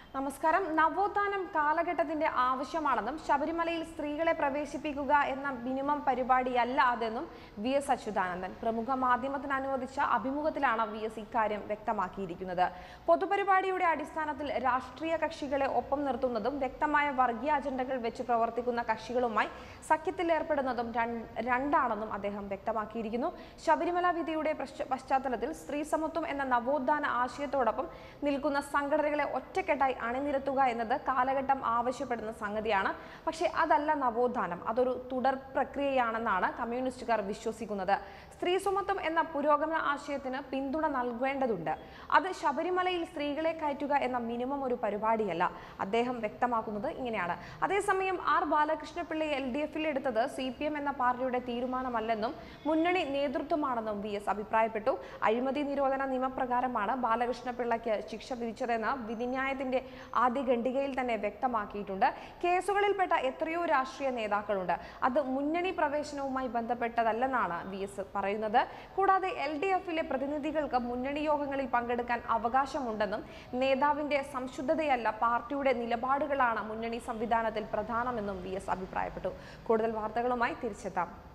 നമസ്കാരം നവോത്ഥാനം കാലഘട്ടത്തിന്റെ ആവശ്യമാണെന്നും ശബരിമലയിൽ സ്ത്രീകളെ പ്രവേശിപ്പിക്കുക എന്ന മിനിമം പരിപാടിയല്ല അതെന്നും വി എസ് അച്യുതാനന്ദൻ പ്രമുഖ മാധ്യമത്തിന് അനുവദിച്ച അഭിമുഖത്തിലാണ് വി എസ് ഇക്കാര്യം വ്യക്തമാക്കിയിരിക്കുന്നത് പൊതുപരിപാടിയുടെ അടിസ്ഥാനത്തിൽ രാഷ്ട്രീയ കക്ഷികളെ ഒപ്പം നിർത്തുന്നതും വ്യക്തമായ വർഗീയ അജണ്ടകൾ വെച്ച് പ്രവർത്തിക്കുന്ന കക്ഷികളുമായി സഖ്യത്തിലേർപ്പെടുന്നതും രൺ- രണ്ടാണെന്നും അദ്ദേഹം വ്യക്തമാക്കിയിരിക്കുന്നു ശബരിമല വിധിയുടെ പ്രശ്ച- പശ്ചാത്തലത്തിൽ സ്ത്രീ സമത്വം എന്ന നവോത്ഥാന ആശയത്തോടൊപ്പം നിൽക്കുന്ന സംഘടനകളെ ഒറ്റക്കെട്ടായി അണിനിരത്തുക എന്നത് കാലഘട്ടം ആവശ്യപ്പെടുന്ന സംഗതിയാണ് പക്ഷേ അതല്ല നവോത്ഥാനം അതൊരു തുടർ പ്രക്രിയയാണെന്നാണ് കമ്മ്യൂണിസ്റ്റുകാർ വിശ്വസിക്കുന്നത് സ്ത്രീ സമത്വം എന്ന പുരോഗമന ആശയത്തിന് പിന്തുണ നൽകേണ്ടതുണ്ട് അത് ശബരിമലയിൽ സ്ത്രീകളെ കയറ്റുക എന്ന മിനിമം ഒരു പരിപാടിയല്ല അദ്ദേഹം വ്യക്തമാക്കുന്നത് ഇങ്ങനെയാണ് അതേസമയം ആർ ബാലകൃഷ്ണപിള്ളയെ എൽ ഡി എഫിൽ എടുത്തത് സി പി എം എന്ന പാർട്ടിയുടെ തീരുമാനമല്ലെന്നും മുന്നണി നേതൃത്വമാണെന്നും വി എസ് അഭിപ്രായപ്പെട്ടു അഴിമതി നിരോധന നിയമപ്രകാരമാണ് ബാലകൃഷ്ണപിള്ളയ്ക്ക് ശിക്ഷ വിധിച്ചതെന്ന് വിധിന്യായത്തിന്റെ ആദ്യ ഖണ്ഡികയിൽ തന്നെ വ്യക്തമാക്കിയിട്ടുണ്ട് കേസുകളിൽപ്പെട്ട എത്രയോ രാഷ്ട്രീയ നേതാക്കളുണ്ട് അത് മുന്നണി പ്രവേശനവുമായി ബന്ധപ്പെട്ടതല്ലെന്നാണ് വി എസ് പറയുന്നത് കൂടാതെ എൽ ഡി എഫിലെ പ്രതിനിധികൾക്ക് മുന്നണി യോഗങ്ങളിൽ പങ്കെടുക്കാൻ അവകാശമുണ്ടെന്നും നേതാവിന്റെ സംശുദ്ധതയല്ല പാർട്ടിയുടെ നിലപാടുകളാണ് മുന്നണി സംവിധാനത്തിൽ പ്രധാനമെന്നും വി എസ് അഭിപ്രായപ്പെട്ടു കൂടുതൽ വാർത്തകളുമായി തിരിച്ചെത്താം